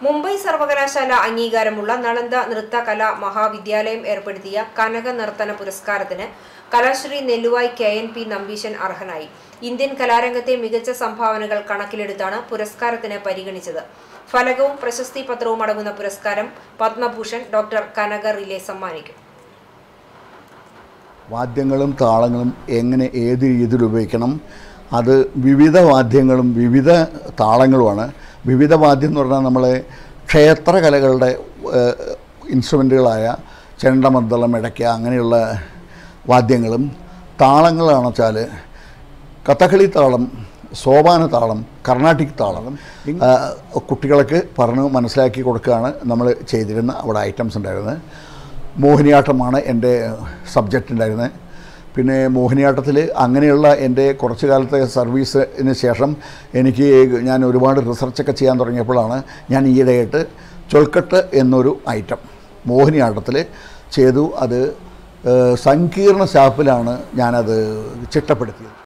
മുംബൈ സർവകലാശാല അംഗീകാരമുള്ള നളന്ദ നൃത്ത കലാ മഹാവിദ്യാലയം ഏർപ്പെടുത്തിയ കനക നർത്തന പുരസ്കാരത്തിന് Kalashri Nelluvai K N P Nambeesan അർഹനായി ഇന്ത്യൻ കലാരംഗത്തെ മികച്ച സംഭാവനകൾ കണക്കിലെടുത്താണ് പുരസ്കാരത്തിന് പരിഗണിച്ചത് ഫലകവും പ്രശസ്തി പത്രവും അടങ്ങുന്ന പുരസ്കാരം പത്മഭൂഷൺ ഡോക്ടർ കനക റിലെ സമ്മാനിക്കും വാദ്യങ്ങളും താളങ്ങളും എങ്ങനെ ഏത് രീതിയിൽ ഉപയോഗിക്കണം അത് വിവിധ വാദ്യങ്ങളും വിവിധ താളങ്ങളുമാണ് വിവിധ വാദ്യം എന്ന് പറഞ്ഞാൽ നമ്മളെ ക്ഷേത്ര കലകളുടെ ഇൻസ്ട്രുമെൻറ്റുകളായ ചെണ്ടമദ്ദളം ഇടയ്ക്ക അങ്ങനെയുള്ള വാദ്യങ്ങളും താളങ്ങളാണെന്ന് വെച്ചാൽ കഥകളി താളം സോപാന താളം കർണാട്ടിക് താളം ആ, കുട്ടികൾക്ക് പറഞ്ഞ് മനസ്സിലാക്കി കൊടുക്കുകയാണ് നമ്മൾ ചെയ്തിരുന്ന അവിടെ ഐറ്റംസ് ഉണ്ടായിരുന്നത് മോഹിനിയാട്ടമാണ് എൻ്റെ സബ്ജക്റ്റ് ഉണ്ടായിരുന്നത് പിന്നെ മോഹിനിയാട്ടത്തിൽ അങ്ങനെയുള്ള എൻ്റെ കുറച്ച് കാലത്തെ സർവീസിന് ശേഷം എനിക്ക് ഞാൻ ഒരുപാട് റിസർച്ചൊക്കെ ചെയ്യാൻ തുടങ്ങിയപ്പോഴാണ് ഞാൻ ഈയിടെയായിട്ട് ചൊൽക്കെട്ട് എന്നൊരു ഐറ്റം മോഹിനിയാട്ടത്തിൽ ചെയ്തു അത് ഏഹ്, സങ്കീർണ ശാപ്പിലാണ് ഞാനത് ചിട്ടപ്പെടുത്തിയത്